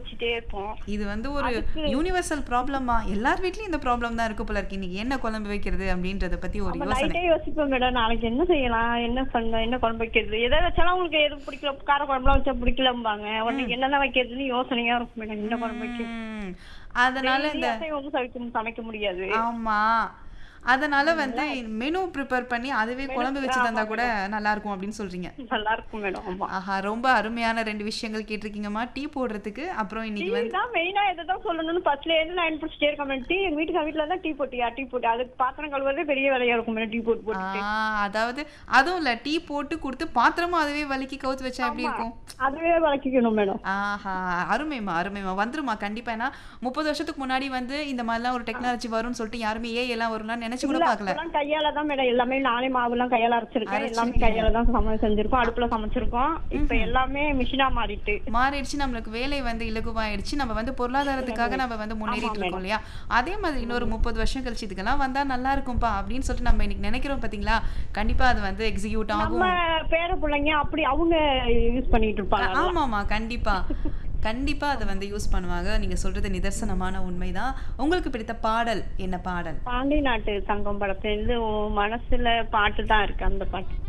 வச்சுட்டே இருப்போம் இது வந்து ஒரு அதுக்கு- யூனிவர்சல் ப்ராப்ளமா எல்லார் வீட்லயும் இந்த ப்ராப்ளம் தான் இருக்கு போல இருக்கு இன்னைக்கு என்ன குழம்பு வைக்கிறது அப்படின்றத பத்தி ஒரு நம்ம யோசனை நைட்டே யோசிப்போம் மேடம் நாளைக்கு என்ன செய்யலாம் என்ன பண்ண என்ன குழம்பு வைக்கிறது எதை வச்சாலும் உங்களுக்கு எது பிடிக்கல கார குழம்புலாம் வச்சா பிடிக்கலம்பாங்க உடனே என்னென்ன வைக்கிறதுன்னு யோசனையா இருக்கும் மேடம் என்ன குழம்பு வைக்கிறது ம், அதனால இந்த ஒன்றும் சமைக்க சமைக்க முடியாது ஆமா அதனால வந்து மெனு ப்ரிப்பேர் பண்ணி அதுவே குழம்பு வச்சு தந்தா கூட நல்லா இருக்கும் அப்படின்னு சொல்றீங்க நல்லா இருக்கும் மேடம் ஆமா ஆஹா ரொம்ப அருமையான ரெண்டு விஷயங்கள் கேட்டிருக்கீங்கம்மா டீ போடுறதுக்கு அப்புறம் இன்னைக்கு டீ வந்து தான் மெயினா எதை தான் சொல்லணும்னு ஃபர்ஸ்ட்ல இருந்து லைன் பிடிச்சிட்டே இருக்க மேடம் டீ எங்க வீட்டுக்கு வீட்டுல தான் டீ போட்டியா டீ போட்டு அதுக்கு பாத்திரம் கழுவுறதே பெரிய வேலையா இருக்கும் மேடம் டீ போட்டு போட்டு ஆ, அதாவது அதுவும் இல்ல டீ போட்டு கொடுத்து பாத்திரமும் அதுவே வலிக்கி கவுத்து வச்சா எப்படி இருக்கும் அதுவே வளர்க்கிக்கணும் மேடம் ஆஹா அருமைமா அருமைமா வந்துருமா கண்டிப்பா ஏன்னா முப்பது வருஷத்துக்கு முன்னாடி வந்து இந்த மாதிரிலாம் ஒரு டெக்னாலஜி வரும்னு சொல்லிட்டு யாருமே ஏ எல்லாம் வரும்லாம் நினைச்சு கூட பார்க்கல அப்பெல்லாம் கையால தான் மேடம் எல்லாமே நானே மாவுலாம் கையால அரைச்சிருக்கேன் எல்லாமே கையால தான் சமையல் செஞ்சிருக்கோம் அடுப்புல சமைச்சிருக்கோம் இப்ப எல்லாமே மிஷினா மாறிட்டு மாறிடுச்சு நம்மளுக்கு வேலை வந்து இலகுவாயிடுச்சு நம்ம வந்து பொருளாதாரத்துக்காக நம்ம வந்து முன்னேறிட்டு இருக்கோம் இல்லையா அதே மாதிரி இன்னொரு முப்பது வருஷம் கழிச்சு இதுக்கெல்லாம் வந்தா நல்லா இருக்கும்பா அப்படின்னு சொல்லிட்டு நம்ம இன்னைக்கு நினைக்கிறோம் பாத்தீங்களா கண்டிப்பா அது வந்து எக்ஸிக்யூட் ஆகும் நம்ம பேர பிள்ளைங்க அப்படி அவங்க யூஸ் பண்ணிட்டு இருப்பாங்க ஆமாமா கண்டிப்பா கண்டிப்பா அதை வந்து யூஸ் பண்ணுவாங்க நீங்க சொல்றது நிதர்சனமான உண்மைதான் உங்களுக்கு பிடித்த பாடல் என்ன பாடல் பாண்டி நாட்டு தங்கம் படத்துல இருந்து உன் மனசுல பாட்டு தான் இருக்கு அந்த பாட்டு